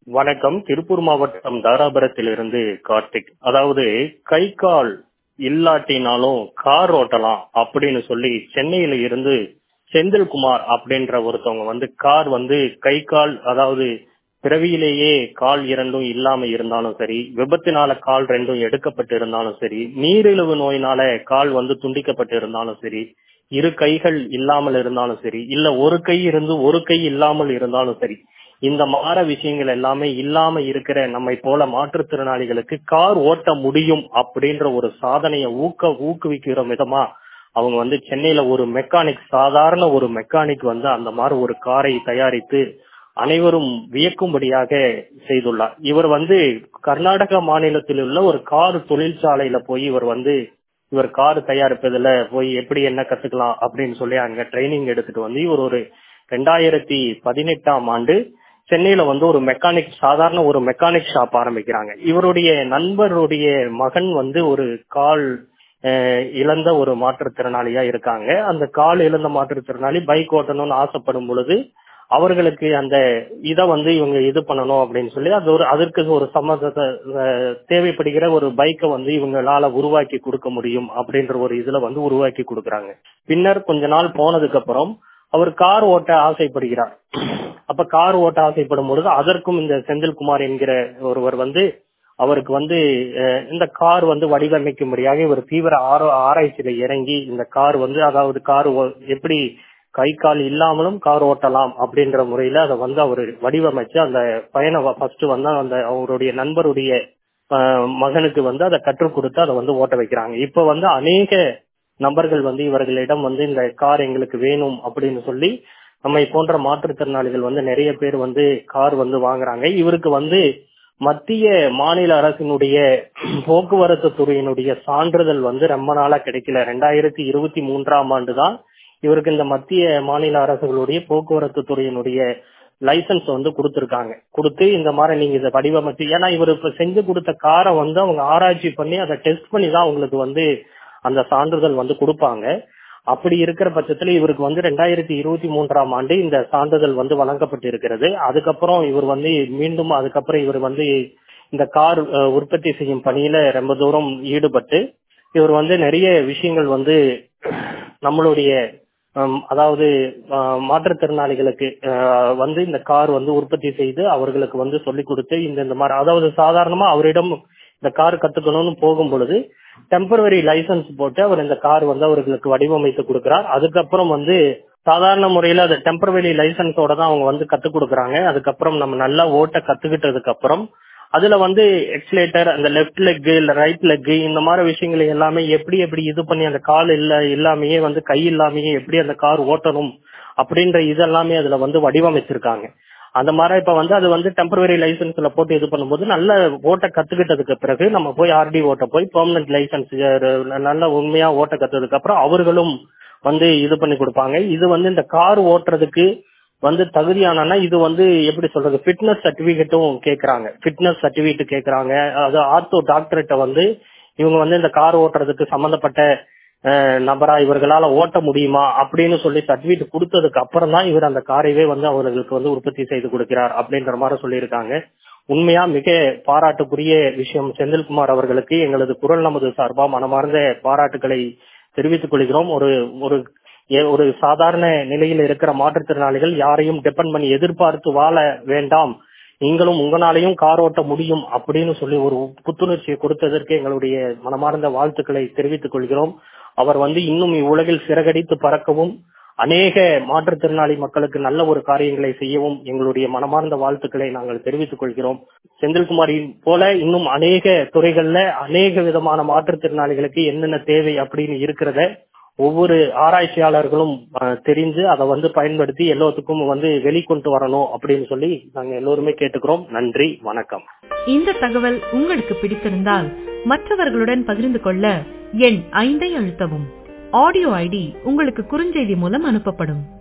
வணக்கம் திருப்பூர் மாவட்டம் தாராபுரத்திலிருந்து கார்த்திக் அதாவது கை கால் இல்லாட்டினாலும் கார் ஓட்டலாம் அப்படின்னு சொல்லி சென்னையில இருந்து செந்தில்குமார் அப்படின்ற ஒருத்தவங்க வந்து கார் வந்து கை கால் அதாவது பிறவியிலேயே கால் இரண்டும் இல்லாம இருந்தாலும் சரி விபத்தினால கால் ரெண்டும் எடுக்கப்பட்டு இருந்தாலும் சரி நீரிழிவு நோயினால கால் வந்து துண்டிக்கப்பட்டு இருந்தாலும் சரி இரு கைகள் இல்லாமல் இருந்தாலும் சரி இல்ல ஒரு கை இருந்து ஒரு கை இல்லாமல் இருந்தாலும் சரி இந்த மாற விஷயங்கள் எல்லாமே இல்லாம இருக்கிற நம்மை போல மாற்றுத்திறனாளிகளுக்கு கார் ஓட்ட முடியும் அப்படின்ற ஒரு சாதனையை ஊக்க ஊக்குவிக்கிற விதமா அவங்க வந்து சென்னையில ஒரு மெக்கானிக் சாதாரண ஒரு மெக்கானிக் வந்து அந்த மாதிரி ஒரு காரை தயாரித்து அனைவரும் வியக்கும்படியாக செய்துள்ளார் இவர் வந்து கர்நாடக மாநிலத்தில் உள்ள ஒரு கார் தொழிற்சாலையில போய் இவர் வந்து இவர் கார் தயாரிப்பதுல போய் எப்படி என்ன கத்துக்கலாம் அப்படின்னு சொல்லி அங்க ட்ரைனிங் எடுத்துட்டு வந்து இவர் ஒரு ரெண்டாயிரத்தி பதினெட்டாம் ஆண்டு சென்னையில வந்து ஒரு மெக்கானிக் சாதாரண ஒரு மெக்கானிக் ஷாப் ஆரம்பிக்கிறாங்க இவருடைய நண்பருடைய மகன் வந்து ஒரு கால் இழந்த ஒரு மாற்றுத்திறனாளியா இருக்காங்க அந்த கால் இழந்த மாற்றுத்திறனாளி பைக் ஓட்டணும்னு ஆசைப்படும் பொழுது அவர்களுக்கு அந்த இதை வந்து இவங்க இது பண்ணணும் அப்படின்னு சொல்லி அது ஒரு அதற்கு ஒரு சம்மந்தத்தை தேவைப்படுகிற ஒரு பைக்கை வந்து இவங்களால உருவாக்கி கொடுக்க முடியும் அப்படின்ற ஒரு இதுல வந்து உருவாக்கி கொடுக்குறாங்க பின்னர் கொஞ்ச நாள் போனதுக்கு அப்புறம் அவர் கார் ஓட்ட ஆசைப்படுகிறார் அப்ப கார் ஓட்ட ஆசைப்படும் பொழுது அதற்கும் இந்த செந்தில்குமார் என்கிற ஒருவர் வந்து அவருக்கு வந்து இந்த கார் வந்து வடிவமைக்கும்படியாக இவர் தீவிர ஆராய்ச்சியில இறங்கி இந்த கார் வந்து அதாவது கார் எப்படி கை கால் இல்லாமலும் கார் ஓட்டலாம் அப்படின்ற முறையில அதை வந்து அவர் வடிவமைச்சு அந்த பயண ஃபர்ஸ்ட் வந்து அந்த அவருடைய நண்பருடைய மகனுக்கு வந்து அதை கற்றுக் கொடுத்து அதை வந்து ஓட்ட வைக்கிறாங்க இப்ப வந்து அநேக நபர்கள் வந்து இவர்களிடம் வந்து இந்த கார் எங்களுக்கு வேணும் அப்படின்னு சொல்லி நம்மை போன்ற மாற்றுத்திறனாளிகள் வந்து நிறைய பேர் வந்து கார் வந்து வாங்குறாங்க இவருக்கு வந்து மத்திய மாநில அரசினுடைய போக்குவரத்து துறையினுடைய சான்றிதழ் வந்து ரொம்ப நாளா கிடைக்கல ரெண்டாயிரத்தி இருபத்தி மூன்றாம் ஆண்டு தான் இவருக்கு இந்த மத்திய மாநில அரசுகளுடைய போக்குவரத்து துறையினுடைய லைசன்ஸ் வந்து கொடுத்திருக்காங்க கொடுத்து இந்த மாதிரி நீங்க இதை வடிவமைச்சு ஏன்னா இவர் இப்ப செஞ்சு கொடுத்த காரை வந்து அவங்க ஆராய்ச்சி பண்ணி அதை டெஸ்ட் பண்ணி தான் அவங்களுக்கு வந்து அந்த சான்றிதழ் வந்து கொடுப்பாங்க அப்படி இருக்கிற பட்சத்துல இவருக்கு வந்து ரெண்டாயிரத்தி இருபத்தி மூன்றாம் ஆண்டு இந்த சான்றிதழ் வந்து வழங்கப்பட்டு இருக்கிறது அதுக்கப்புறம் இவர் வந்து மீண்டும் அதுக்கப்புறம் இவர் வந்து இந்த கார் உற்பத்தி செய்யும் பணியில ரொம்ப தூரம் ஈடுபட்டு இவர் வந்து நிறைய விஷயங்கள் வந்து நம்மளுடைய அதாவது மாற்றுத்திறனாளிகளுக்கு வந்து இந்த கார் வந்து உற்பத்தி செய்து அவர்களுக்கு வந்து சொல்லிக் கொடுத்து இந்த இந்த மாதிரி அதாவது சாதாரணமா அவரிடம் இந்த கார் கத்துக்கணும்னு போகும் பொழுது டெம்பரவரி லைசன்ஸ் போட்டு அவர் இந்த கார் வந்து அவர்களுக்கு வடிவமைத்து கொடுக்கிறார் அதுக்கப்புறம் வந்து சாதாரண முறையில அது டெம்பரவரி லைசன்ஸோட தான் அவங்க வந்து கத்துக் கொடுக்குறாங்க அதுக்கப்புறம் நம்ம நல்லா ஓட்ட கத்துக்கிட்டதுக்கு அப்புறம் அதுல வந்து எக்ஸலேட்டர் அந்த லெஃப்ட் லெக் இல்ல ரைட் லெக் இந்த மாதிரி விஷயங்களை எல்லாமே எப்படி எப்படி இது பண்ணி அந்த கால் இல்ல இல்லாமையே வந்து கை இல்லாமையே எப்படி அந்த கார் ஓட்டணும் அப்படின்ற இதெல்லாமே அதுல வந்து வடிவமைச்சிருக்காங்க அந்த மாதிரி இப்ப வந்து அது வந்து டெம்பரவரி லைசன்ஸ்ல போட்டு இது பண்ணும்போது நல்ல ஓட்ட கத்துக்கிட்டதுக்கு பிறகு நம்ம போய் ஆர்டி ஓட்ட போய் பெர்மனன்ட் லைசன்ஸ் நல்ல உண்மையா ஓட்ட கத்ததுக்கு அப்புறம் அவர்களும் வந்து இது பண்ணி கொடுப்பாங்க இது வந்து இந்த கார் ஓட்டுறதுக்கு வந்து தகுதியானா இது வந்து எப்படி சொல்றது ஃபிட்னஸ் சர்டிபிகேட்டும் கேக்குறாங்க ஃபிட்னஸ் சர்டிபிகேட் கேக்குறாங்க அது ஆர்த்தோ டாக்டர்கிட்ட வந்து இவங்க வந்து இந்த கார் ஓட்டுறதுக்கு சம்பந்தப்பட்ட நபரா இவர்களால ஓட்ட முடியுமா அப்படின்னு சொல்லி சர்டிபிகேட் கொடுத்ததுக்கு அப்புறம் தான் இவர் அந்த காரைவே வந்து அவர்களுக்கு வந்து உற்பத்தி செய்து கொடுக்கிறார் அப்படின்ற மாதிரி சொல்லியிருக்காங்க உண்மையா மிக பாராட்டுக்குரிய விஷயம் செந்தில்குமார் அவர்களுக்கு எங்களது குரல் நமது சார்பா மனமார்ந்த பாராட்டுகளை தெரிவித்துக் கொள்கிறோம் ஒரு ஒரு ஒரு சாதாரண நிலையில் இருக்கிற மாற்றுத்திறனாளிகள் யாரையும் டிபெண்ட் பண்ணி எதிர்பார்த்து வாழ வேண்டாம் நீங்களும் உங்களாலையும் கார் ஓட்ட முடியும் அப்படின்னு சொல்லி ஒரு புத்துணர்ச்சியை கொடுத்ததற்கு எங்களுடைய மனமார்ந்த வாழ்த்துக்களை தெரிவித்துக் கொள்கிறோம் அவர் வந்து இன்னும் இவ்வுலகில் சிறகடித்து பறக்கவும் அநேக மாற்றுத்திறனாளி மக்களுக்கு நல்ல ஒரு காரியங்களை செய்யவும் எங்களுடைய மனமார்ந்த வாழ்த்துக்களை நாங்கள் தெரிவித்துக் கொள்கிறோம் செந்தில்குமாரின் போல இன்னும் அநேக துறைகள்ல அநேக விதமான மாற்றுத்திறனாளிகளுக்கு என்னென்ன தேவை அப்படின்னு இருக்கிறத ஒவ்வொரு ஆராய்ச்சியாளர்களும் தெரிஞ்சு அதை வந்து பயன்படுத்தி எல்லாத்துக்கும் வந்து வெளிக்கொண்டு வரணும் அப்படின்னு சொல்லி நாங்க எல்லோருமே கேட்டுக்கிறோம் நன்றி வணக்கம் இந்த தகவல் உங்களுக்கு பிடித்திருந்தால் மற்றவர்களுடன் பகிர்ந்து கொள்ள எண் ஐந்தை அழுத்தவும் ஆடியோ ஐடி உங்களுக்கு குறுஞ்செய்தி மூலம் அனுப்பப்படும்